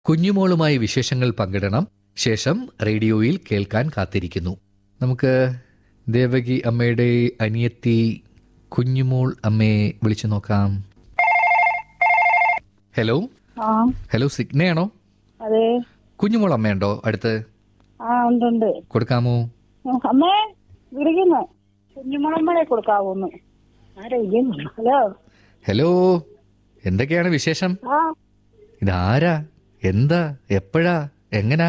കുഞ്ഞുമോളുമായി വിശേഷങ്ങൾ പങ്കിടണം ശേഷം റേഡിയോയിൽ കേൾക്കാൻ കാത്തിരിക്കുന്നു നമുക്ക് ദേവകി അമ്മയുടെ അനിയത്തി കുഞ്ഞുമോൾ അമ്മയെ വിളിച്ചു നോക്കാം ഹലോ ആ ഹലോ സിഗ്നയാണോ അതെ കുഞ്ഞുമോൾ അമ്മയുണ്ടോ അടുത്ത് ആ ഉണ്ട് ഉണ്ട് കൊടുക്കാമോ അമ്മേ വിളിക്കുന്നു കുഞ്ഞുമുളമ്പളെ കൊടുക്കാവൂന്ന് ആരാ വിളിക്കുന്നു ഹലോ ഹലോ എന്തൊക്കെയാണ് വിശേഷം ആ ഇതാരാ എന്താ എപ്പോഴാ എങ്ങനാ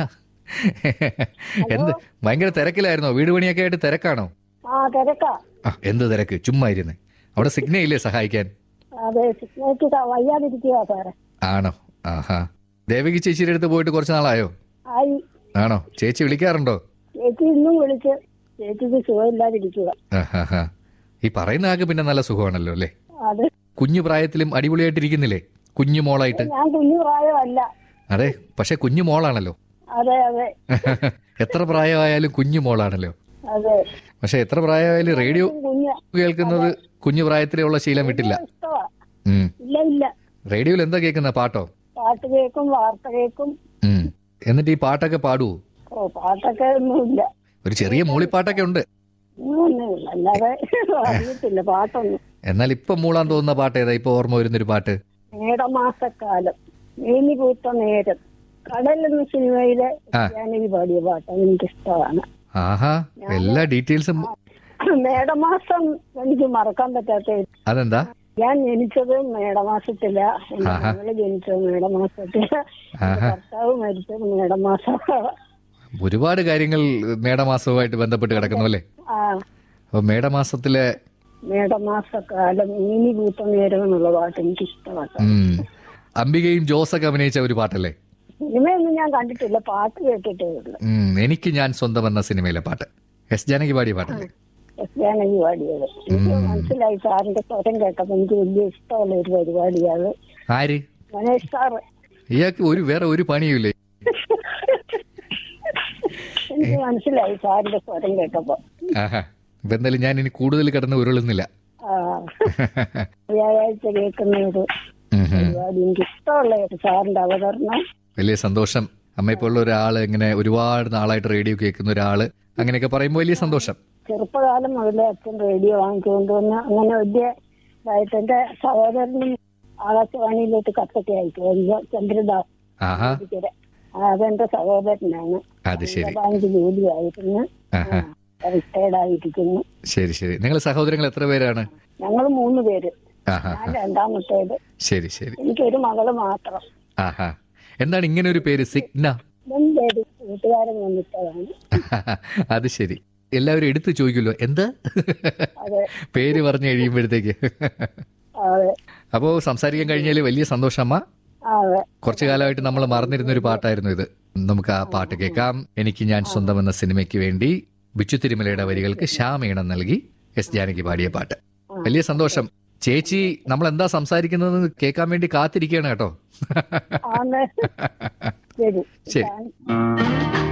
എന്ത് ഭയങ്കര തിരക്കിലായിരുന്നോ വീട് പണിയൊക്കെ ആയിട്ട് തിരക്കാണോ ആ തിരക്കാ ആ എന്ത് തിരക്ക് ചുമ്മാ ഇരുന്ന് അവിടെ സിഗ്ന ഇല്ലേ സഹായിക്കാൻ അതെ സിഗ്നേക്ക് വയ്യാതിരിക്കുക സാറേ ആണോ ആഹാ ദേവകി ചേച്ചിയുടെ അടുത്ത് പോയിട്ട് കുറച്ച് നാളായോ ആയി ആണോ ചേച്ചി വിളിക്കാറുണ്ടോ ചേച്ചി ഇന്നും വിളിച്ച് ചേച്ചിക്ക് സുഖമില്ലാതിരിക്കുക ആഹാഹാ. ഈ പറയുന്ന ആൾക്ക് പിന്നെ നല്ല സുഖമാണല്ലോ അല്ലേ അത് കുഞ്ഞു പ്രായത്തിലും അടിപൊളിയായിട്ടിരിക്കുന്നില്ലേ കുഞ്ഞു മോളായിട്ട് ഞാൻ കുഞ്ഞു പ്രായമല്ല അതെ പക്ഷെ കുഞ്ഞു മോളാണല്ലോ അതെ അതെ എത്ര പ്രായമായാലും കുഞ്ഞു മോളാണല്ലോ അതെ പക്ഷെ എത്ര പ്രായമായാലും റേഡിയോ കുഞ്ഞ് കേൾക്കുന്നത് കുഞ്ഞു പ്രായത്തിലുള്ള ശീലം വിട്ടില്ല ഇഷ്ടമാ ഉം. ഇല്ല ഇല്ല റേഡിയോയിൽ എന്താ കേൾക്കുന്ന പാട്ടോ പാട്ട് കേൾക്കും വാർത്ത കേൾക്കും ഉം. എന്നിട്ട് ഈ പാട്ടൊക്കെ പാടുവോ ഓ പാട്ടൊക്കെ ഒന്നുമില്ല ഒരു ചെറിയ മൂളിപ്പാട്ടൊക്കെ ഉണ്ട് ഒന്നുമില്ല അല്ലാതെ അറിയത്തില്ല പാട്ടൊന്നും എന്നാൽ ഇപ്പൊ മൂളാൻ തോന്നുന്ന പാട്ട് ഏതാ ഇപ്പൊ ഓർമ്മ വരുന്നൊരു പാട്ട് മേടമാസക്കാലം മേനി പൂത്ത നേരം കടൽ എന്ന സിനിമയിലെ ആ. ജാനകി പാടിയ പാട്ട് എനിക്ക് ഇഷ്ടമാണ് ആഹാ എല്ലാ ഡീറ്റെയിൽസും മേടമാസം എനിക്ക് മറക്കാൻ പറ്റാത്ത അതെന്താ ഞാൻ ജനിച്ചത് മേടമാസത്തില എന്റെ ആഹാ. മകള് ജനിച്ചത് മേടമാസത്തില എന്റെ ആഹാ. ഭർത്താവ് മരിച്ചത് മേടമാസം ഒരുപാട് കാര്യങ്ങൾ മേടമാസവുമായിട്ട് ബന്ധപ്പെട്ട് കിടക്കുന്നു അല്ലേ ആ അപ്പൊ മേടമാസത്തിലെ മേടമാസക്കാലം മേനി പൂത്ത നേരം എന്നുള്ള പാട്ട് എനിക്ക് ഇഷ്ടമാണ് ഉം, അംബികയും ജോസൊക്കെ അഭിനയിച്ച ഒരു പാട്ടല്ലേ സിനിമയൊന്നും ഞാൻ കണ്ടിട്ടില്ല പാട്ട് കേട്ടിട്ടേ ഉള്ളു ഉം, എനിക്ക് ഞാൻ സ്വന്തം എന്ന സിനിമയിലെ പാട്ട് എസ് ജാനകി പാടിയ പാട്ടല്ലേ എസ് ജാനകി പാടിയത് എനിക്ക് മനസ്സിലായി സാറിന്റെ സ്വരം കേട്ടപ്പോ എനിക്ക് വലിയ ഇഷ്ടമുള്ള ഒരു പരിപാടിയാണ് ആര് മനേഷ് സാറ് ഇയാൾക്ക് ഒരു വേറെ ഒരു പണിയുമില്ലേ എനിക്ക് മനസ്സിലായി സാറിന്റെ സ്വരം കേട്ടപ്പോ ആഹാ ഇപ്പൊ എന്തായാലും ഞാൻ ഇനി കൂടുതൽ കിടന്ന് ഉരുളുന്നില്ല ആ വ്യാഴാഴ്ച കേൾക്കുന്ന ഒരു ഉം, ഉം. പരിപാടി എനിക്ക് ഇഷ്ടമുള്ള ഒരു സാറിന്റെ അവതരണം വലിയ സന്തോഷം അമ്മയെപ്പോലുള്ള ഒരാള് ഇങ്ങനെ ഒരുപാട് നാളായിട്ട് റേഡിയോ കേൾക്കുന്ന ഒരാള് അങ്ങനെയൊക്കെ പറയുമ്പോൾ വലിയ സന്തോഷം ചെറുപ്പകാലം മുതലേ അച്ഛൻ റേഡിയോ വാങ്ങിച്ചുകൊണ്ട് വന്ന് അങ്ങനെ വലിയ ഇതായിട്ട് എന്റെ സഹോദരനും ആകാശവാണിയിലോട്ട് കത്തൊക്കെ അയക്കും ചന്ദ്രദാസ് ആഹാ ഇരിക്കരെ. ആ, അതെന്റെ സഹോദരനാണ് അത് ശരി ബാങ്ക് ജോലിയായിരുന്നു ആഹാ റിട്ടയർഡ് ആയിരിക്കുന്നു ശരി ശരി നിങ്ങൾ സഹോദരങ്ങൾ എത്ര പേരാണ് ഞങ്ങൾ മൂന്ന് പേര് ആഹാ ഞാൻ രണ്ടാമത്തേത് ശരി ശരി എനിക്കൊരു മകള് മാത്രം ആഹാ എന്താണ് ഇങ്ങനെ ഒരു പേര് സിഗ്ന രണ്ടുപേര് കൂട്ടുകാരൻ വന്നിട്ടതാണ് അത് ശരി എല്ലാവരും എടുത്തു ചോദിക്കുമല്ലോ എന്താ അതെ പേര് പറഞ്ഞു കഴിയുമ്പോഴത്തേക്ക് അതെ അപ്പോ സംസാരിക്കാൻ കഴിഞ്ഞാൽ വലിയ സന്തോഷമ്മ അതെ കുറച്ചു കാലമായിട്ട് നമ്മൾ മറന്നിരുന്ന ഒരു പാട്ടായിരുന്നു ഇത് നമുക്ക് ആ പാട്ട് കേൾക്കാം എനിക്ക് ഞാൻ സ്വന്തം എന്ന സിനിമയ്ക്ക് വേണ്ടി ബിച്ചു തിരുമലയുടെ വരികൾക്ക് ശ്യാമീണം നൽകി എസ് ജാനകി പാടിയ പാട്ട് വലിയ സന്തോഷം ചേച്ചി നമ്മൾ എന്താ സംസാരിക്കുന്നതെന്ന് കേൾക്കാൻ വേണ്ടി കാത്തിരിക്കുകയാണ് കേട്ടോ ആണ് ശരി ശരി താങ്ക്